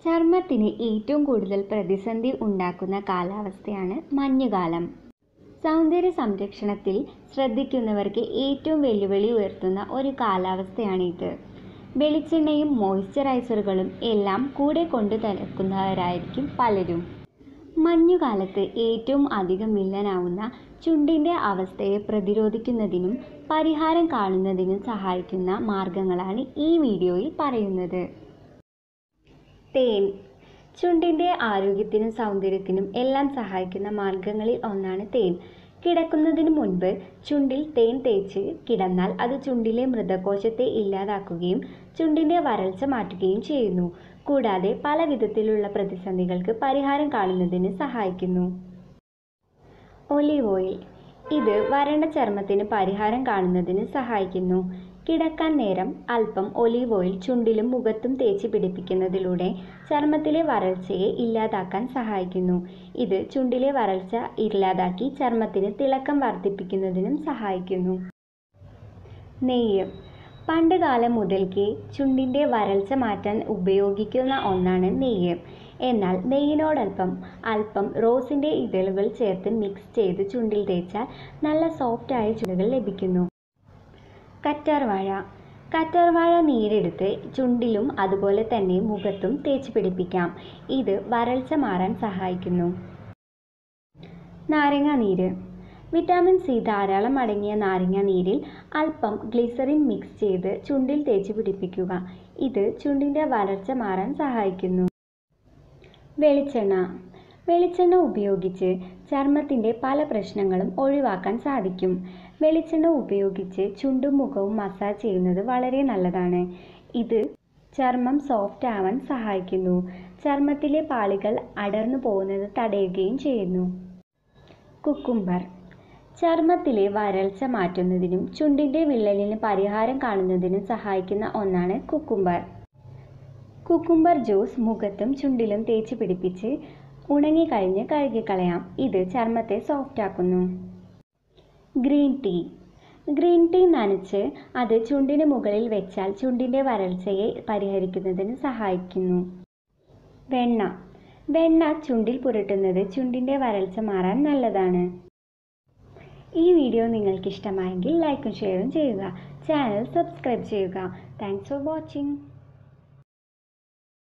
ചർമ്മത്തിന് ഏറ്റവും കൂടുതൽ പ്രതിസന്ധി ഉണ്ടാക്കുന്ന കാലാവസ്ഥയാണ് മഞ്ഞുകാലം സൗന്ദര്യ സംരക്ഷണത്തിൽ ശ്രദ്ധിക്കുന്നവർക്ക് ഏറ്റവും വെല്ലുവിളി ഉയർത്തുന്ന ഒരു കാലാവസ്ഥയാണിത് വെളിച്ചെണ്ണയും മോയ്സ്ചറൈസറുകളും എല്ലാം കൂടെ കൊണ്ടു നടക്കുന്നവരായിരിക്കും പലരും മഞ്ഞുകാലത്ത് ഏറ്റവും അധികം വില്ലനാവുന്ന ചുണ്ടിൻ്റെ അവസ്ഥയെ പ്രതിരോധിക്കുന്നതിനും പരിഹാരം കാണുന്നതിനും സഹായിക്കുന്ന മാർഗങ്ങളാണ് ഈ വീഡിയോയിൽ പറയുന്നത് തേൻ ചുണ്ടിൻ്റെ ആരോഗ്യത്തിനും സൗന്ദര്യത്തിനും എല്ലാം സഹായിക്കുന്ന മാർഗങ്ങളിൽ ഒന്നാണ് തേൻ കിടക്കുന്നതിന് മുൻപ് ചുണ്ടിൽ തേൻ തേച്ച് കിടന്നാൽ അത് ചുണ്ടിലെ മൃതകോശത്തെ ഇല്ലാതാക്കുകയും ചുണ്ടിൻ്റെ വരൾച്ച മാറ്റുകയും ചെയ്യുന്നു കൂടാതെ പല വിധത്തിലുള്ള പ്രതിസന്ധികൾക്ക് പരിഹാരം കാണുന്നതിന് സഹായിക്കുന്നു ഒലീവ് ഓയിൽ ഇത് വരണ്ട ചർമ്മത്തിന് പരിഹാരം കാണുന്നതിന് സഹായിക്കുന്നു കിടക്കാൻ നേരം അല്പം ഒലീവ് ഓയിൽ ചുണ്ടിലും മുഖത്തും തേച്ച് പിടിപ്പിക്കുന്നതിലൂടെ ചർമ്മത്തിലെ വരൾച്ചയെ ഇല്ലാതാക്കാൻ സഹായിക്കുന്നു ഇത് ചുണ്ടിലെ വരൾച്ച ഇല്ലാതാക്കി ചർമ്മത്തിന് തിളക്കം വർദ്ധിപ്പിക്കുന്നതിനും സഹായിക്കുന്നു നെയ്യ് പണ്ട് കാലം മുതൽക്കേ ചുണ്ടിൻ്റെ വരൾച്ച മാറ്റാൻ ഉപയോഗിക്കുന്ന ഒന്നാണ് നെയ്യ് എന്നാൽ നെയ്യിനോടൽപ്പം അല്പം റോസിൻ്റെ ഇതളുകൾ ചേർത്ത് മിക്സ് ചെയ്ത് ചുണ്ടിൽ തേച്ചാൽ നല്ല സോഫ്റ്റായ ചുണ്ടുകൾ ലഭിക്കുന്നു കറ്റാർവാഴ കറ്റാർവാഴ നീരെടുത്ത് ചുണ്ടിലും അതുപോലെ തന്നെ മുഖത്തും തേച്ച് പിടിപ്പിക്കാം ഇത് വരൾച്ച മാറാൻ സഹായിക്കുന്നു നാരങ്ങ നീര് വിറ്റാമിൻ സി ധാരാളം അടങ്ങിയ നാരങ്ങ നീരിൽ അല്പം ഗ്ലിസറിൻ മിക്സ് ചെയ്ത് ചുണ്ടിൽ തേച്ച് പിടിപ്പിക്കുക ഇത് ചുണ്ടിൻ്റെ വരൾച്ച മാറാൻ സഹായിക്കുന്നു വെളിച്ചെണ്ണ വെളിച്ചെണ്ണ ഉപയോഗിച്ച് ചർമ്മത്തിൻ്റെ പല പ്രശ്നങ്ങളും ഒഴിവാക്കാൻ സാധിക്കും വെളിച്ചെണ്ണ ഉപയോഗിച്ച് ചുണ്ടും മുഖവും മസാജ് ചെയ്യുന്നത് വളരെ നല്ലതാണ് ഇത് ചർമ്മം സോഫ്റ്റ് ആവാൻ സഹായിക്കുന്നു ചർമ്മത്തിലെ പാളികൾ അടർന്നു പോകുന്നത് തടയുകയും ചെയ്യുന്നു കുക്കുംബർ ചർമ്മത്തിലെ വരൾച്ച മാറ്റുന്നതിനും ചുണ്ടിൻ്റെ വിള്ളലിന് പരിഹാരം കാണുന്നതിനും സഹായിക്കുന്ന ഒന്നാണ് കുക്കുംബർ കുക്കുംബർ ജ്യൂസ് മുഖത്തും ചുണ്ടിലും തേച്ച് പിടിപ്പിച്ച് ഉണങ്ങിക്കഴിഞ്ഞ് കഴുകിക്കളയാം ഇത് ചർമ്മത്തെ സോഫ്റ്റ് ആക്കുന്നു ഗ്രീൻ ടീ ഗ്രീൻ ടീ നനച്ച് അത് ചുണ്ടിന് മുകളിൽ വെച്ചാൽ ചുണ്ടിൻ്റെ വരൾച്ചയെ പരിഹരിക്കുന്നതിന് സഹായിക്കുന്നു വെണ്ണ വെണ്ണ ചുണ്ടിൽ പുരട്ടുന്നത് ചുണ്ടിൻ്റെ വരൾച്ച മാറാൻ നല്ലതാണ് ഈ വീഡിയോ നിങ്ങൾക്ക് ഇഷ്ടമായെങ്കിൽ ലൈക്കും ഷെയറും ചെയ്യുക ചാനൽ സബ്സ്ക്രൈബ് ചെയ്യുക താങ്ക്സ് ഫോർ വാച്ചിങ്